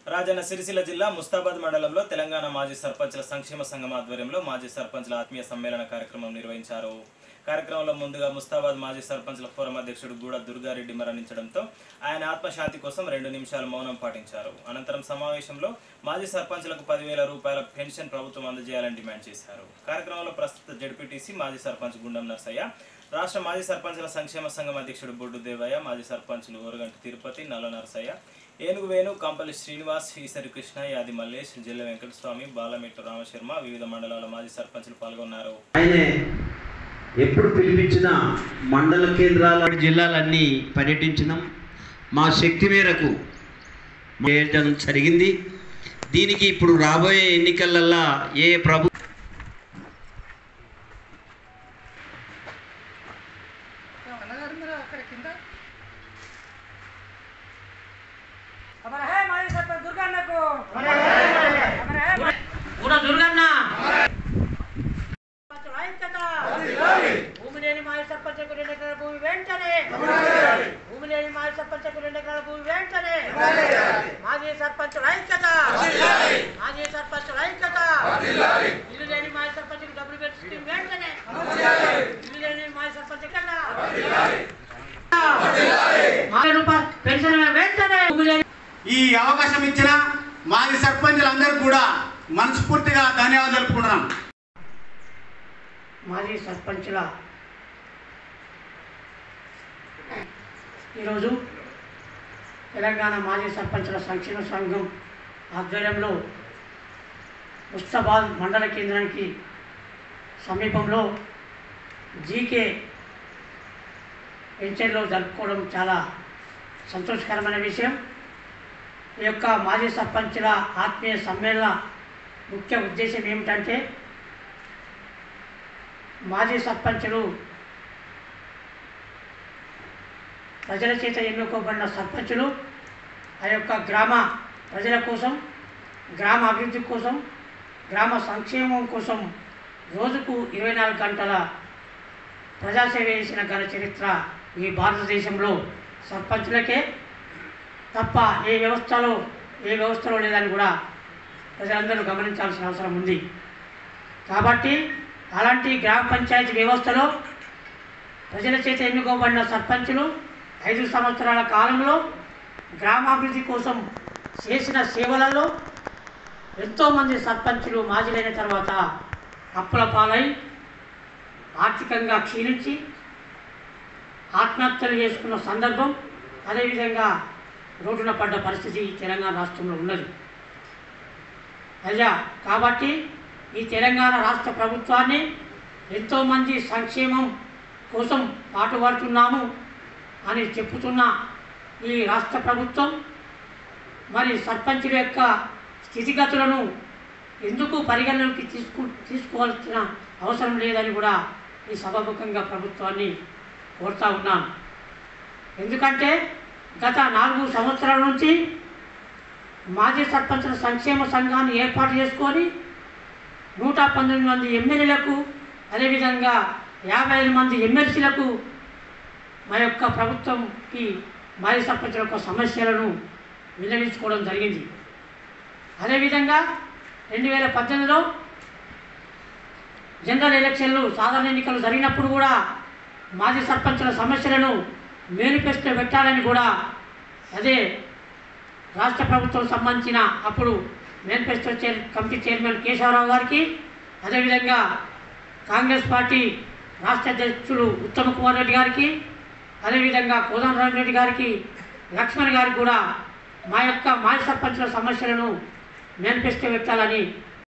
రాజన్న సిరిసిల్ల జిల్లా ముస్తాబాద్ మండలంలో తెలంగాణ మాజీ సర్పంచ్ల సంక్షేమ సంఘం ఆధ్వర్యంలో మాజీ సర్పంచ్ల ఆత్మీయ సమ్మేళన కార్యక్రమం నిర్వహించారు కార్యక్రమంలో ముందుగా ముస్తాబాద్ మాజీ సర్పంచ్ల ఫోరం అధ్యక్షుడు గూడ దుర్గారెడ్డి మరణించడంతో ఆయన ఆత్మశాంతి కోసం రెండు నిమిషాలు మౌనం పాటించారు అనంతరం సమావేశంలో మాజీ సర్పంచ్లకు పదివేల రూపాయల పెన్షన్ ప్రభుత్వం అందజేయాలని డిమాండ్ చేశారు కార్యక్రమంలో ప్రస్తుత జడ్పీటీసీ మాజీ సర్పంచ్ గుండం నర్సయ్య రాష్ట్ర మాజీ సర్పంచ్ల సంక్షేమ సంఘం అధ్యక్షుడు బొడ్డు దేవయ్య మాజీ సర్పంచ్లు ఓరగంటి తిరుపతి నల్ల నరసయ్య ఏనుగు వేణు కంపల్లి శ్రీనివాస్ ఈసరి కృష్ణ యాది మల్లేష్ జిల్ల వెంకటస్వామి బాలమెట్టు రామశర్మ వివిధ మండలాల మాజీ సర్పంచ్లు పాల్గొన్నారు ఆయనే ఎప్పుడు పిలిపించినా మండల కేంద్రాల జిల్లాలన్నీ పర్యటించినాం మా శక్తి మేరకు చేయడం జరిగింది దీనికి ఇప్పుడు రాబోయే ఎన్నికలల్లా ఏ ప్రభు हमारा है हमारे सरपंच दुर्गाना को हमारा है కూడా దుర్గన్న ఐక్యత భూమి లేని మాజీ సర్పంచ్కు రెండు ఎకరాల భూమి వెంటనే భూమి లేని మాజీ సర్పంచ్కు రెండు ఎకరాల భూమి వెంటనే మాజీ సర్పంచ్ ఐక్యత మాజీ సర్పంచ్ ఐక్యత ఇల్లు లేని మాజీ సర్పంచ్కి డబ్బులు పెట్టి స్కీమ్ వెంటనే ఇల్లు లేని మాజీ సర్పంచ్ కదా మాయ రూపాయలు పెన్షన్ వెంటనే భూమి లేని ఈ అవకాశం ఇచ్చిన మాజీ సర్పంచులందరూ కూడా మనస్ఫూర్తిగా ధన్యవాదాలు తెలుపుకుంటున్నాం మాజీ సర్పంచుల ఈరోజు తెలంగాణ మాజీ సర్పంచుల సంక్షేమ సంఘం ఆధ్వర్యంలో ముస్తాబాద్ మండల కేంద్రానికి సమీపంలో జీకే వెంచర్లో జరుపుకోవడం చాలా సంతోషకరమైన విషయం ఈ యొక్క మాజీ సర్పంచుల ఆత్మీయ సమ్మేళన ముఖ్య ఉద్దేశం ఏమిటంటే మాజీ సర్పంచులు ప్రజల చేత ఎన్నుకోబడిన సర్పంచులు ఆ యొక్క గ్రామ ప్రజల కోసం గ్రామ అభివృద్ధి కోసం గ్రామ సంక్షేమం కోసం రోజుకు ఇరవై నాలుగు గంటల ప్రజాసేవ చేసిన ఘన చరిత్ర ఈ భారతదేశంలో సర్పంచులకే తప్ప ఏ వ్యవస్థలో ఏ వ్యవస్థలో లేదని కూడా ప్రజలందరూ గమనించాల్సిన అవసరం ఉంది కాబట్టి అలాంటి గ్రామ పంచాయతీ వ్యవస్థలో ప్రజల చేత ఎన్నుకోబడిన సర్పంచులు ఐదు సంవత్సరాల కాలంలో గ్రామాభివృద్ధి కోసం చేసిన సేవలలో ఎంతోమంది సర్పంచులు మాజీలైన తర్వాత అప్పుల పాలై ఆర్థికంగా క్షీణించి ఆత్మహత్యలు చేసుకున్న సందర్భం అదేవిధంగా రోడ్డున పడ్డ పరిస్థితి తెలంగాణ రాష్ట్రంలో ఉన్నది అయ్యా కాబట్టి ఈ తెలంగాణ రాష్ట్ర ప్రభుత్వాన్ని ఎంతోమంది సంక్షేమం కోసం పాటుపడుతున్నాము అని చెప్పుతున్న ఈ రాష్ట్ర ప్రభుత్వం మరి సర్పంచుల యొక్క స్థితిగతులను ఎందుకు పరిగణలోకి తీసుకు తీసుకోవాల్సిన అవసరం లేదని కూడా ఈ సభాముఖంగా ప్రభుత్వాన్ని కోరుతా ఉన్నాను ఎందుకంటే గత నాలుగు సంవత్సరాల నుంచి మాజీ సర్పంచుల సంక్షేమ సంఘాన్ని ఏర్పాటు చేసుకొని నూట పంతొమ్మిది మంది ఎమ్మెల్యేలకు అదేవిధంగా యాభై ఐదు మంది ఎమ్మెల్సీలకు మా యొక్క ప్రభుత్వంకి మాజీ సర్పంచుల యొక్క సమస్యలను విన్నవించుకోవడం జరిగింది అదేవిధంగా రెండు వేల పద్దెనిమిదిలో జనరల్ ఎలక్షన్లు సాధారణ ఎన్నికలు జరిగినప్పుడు కూడా మాజీ సర్పంచుల సమస్యలను మేనిఫెస్టో పెట్టాలని కూడా అదే రాష్ట్ర ప్రభుత్వం సంబంధించిన అప్పుడు manifesto chair committee chairman Keshavarao గారికి అదేవిధంగా కాంగ్రెస్ పార్టీ రాష్ట్ర అధ్యక్షులు ఉత్తమ్ కుమార్ రెడ్డి గారికి అదేవిధంగా కోదండరామ్ రెడ్డి గారికి లక్ష్మణ్ గారికి కూడా మా యొక్క మాజీ సర్పంచుల సమస్యలను మేనిఫెస్టో పెట్టాలని